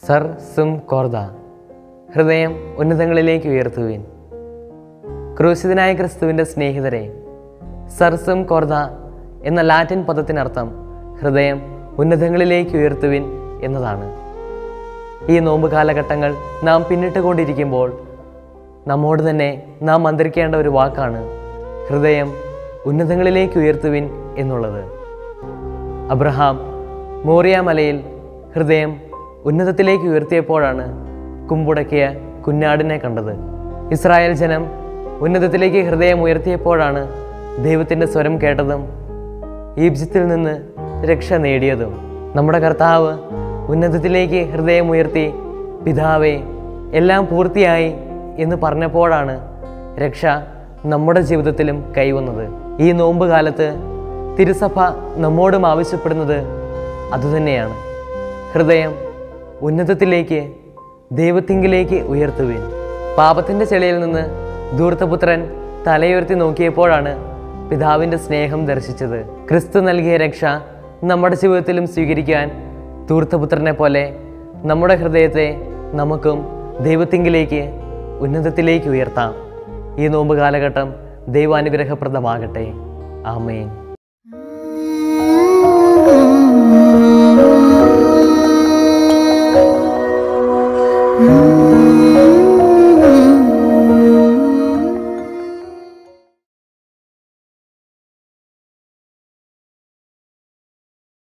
Sir സും കോർദ ഹൃദയം ഉന്നതങ്ങളിലേക്ക് ഉയർത്തുവിൻ ക്രൂശിതനായ ക്രിസ്തുവിൻ്റെ സ്നേഹിതരെ സർസും കോർദ എന്ന ലാറ്റിൻ പദത്തിനർത്ഥം ഹൃദയം ഉന്നതങ്ങളിലേക്ക് ഉയർത്തുവിൻ എന്നതാണ് ഈ നോമ്പ് കാലഘട്ടങ്ങൾ നാം പിന്നിട്ടുകൊണ്ടിരിക്കുമ്പോൾ നമ്മോട് തന്നെ നാം മന്ത്രിക്കേണ്ട ഒരു വാക്കാണ് ഹൃദയം ഉന്നതങ്ങളിലേക്ക് ഉയർത്തുവിൻ എന്നുള്ളത് അബ്രഹാം മോറിയ മലയിൽ ഹൃദയം ഉന്നതത്തിലേക്ക് ഉയർത്തിയപ്പോഴാണ് കുമ്പുടക്കിയ കുഞ്ഞാടിനെ കണ്ടത് ഇസ്രായേൽ ജനം ഉന്നതത്തിലേക്ക് ഹൃദയം ഉയർത്തിയപ്പോഴാണ് ദൈവത്തിൻ്റെ സ്വരം കേട്ടതും ഈജിപ്തിൽ നിന്ന് രക്ഷ നേടിയതും നമ്മുടെ കർത്താവ് ഉന്നതത്തിലേക്ക് ഹൃദയം ഉയർത്തി പിതാവേ എല്ലാം പൂർത്തിയായി എന്ന് പറഞ്ഞപ്പോഴാണ് രക്ഷ നമ്മുടെ ജീവിതത്തിലും കൈവന്നത് ഈ നോമ്പ് കാലത്ത് തിരുസഭ നമ്മോടും ആവശ്യപ്പെടുന്നത് അതുതന്നെയാണ് ഹൃദയം ഉന്നതത്തിലേക്ക് ദൈവത്തിങ്കിലേക്ക് ഉയർത്തുവിൻ പാപത്തിൻ്റെ ചെളിയിൽ നിന്ന് ധൂർത്തപുത്രൻ തലയുയർത്തി നോക്കിയപ്പോഴാണ് പിതാവിൻ്റെ സ്നേഹം ദർശിച്ചത് ക്രിസ്തു നൽകിയ രക്ഷ നമ്മുടെ ജീവിതത്തിലും സ്വീകരിക്കാൻ ധൂർത്തപുത്രനെ പോലെ നമ്മുടെ ഹൃദയത്തെ നമുക്കും ദൈവത്തിങ്കിലേക്ക് ഉന്നതത്തിലേക്ക് ഉയർത്താം ഈ നോമ്പ് കാലഘട്ടം ദൈവാനുഗ്രഹപ്രദമാകട്ടെ ആമേൻ Mm-hmm.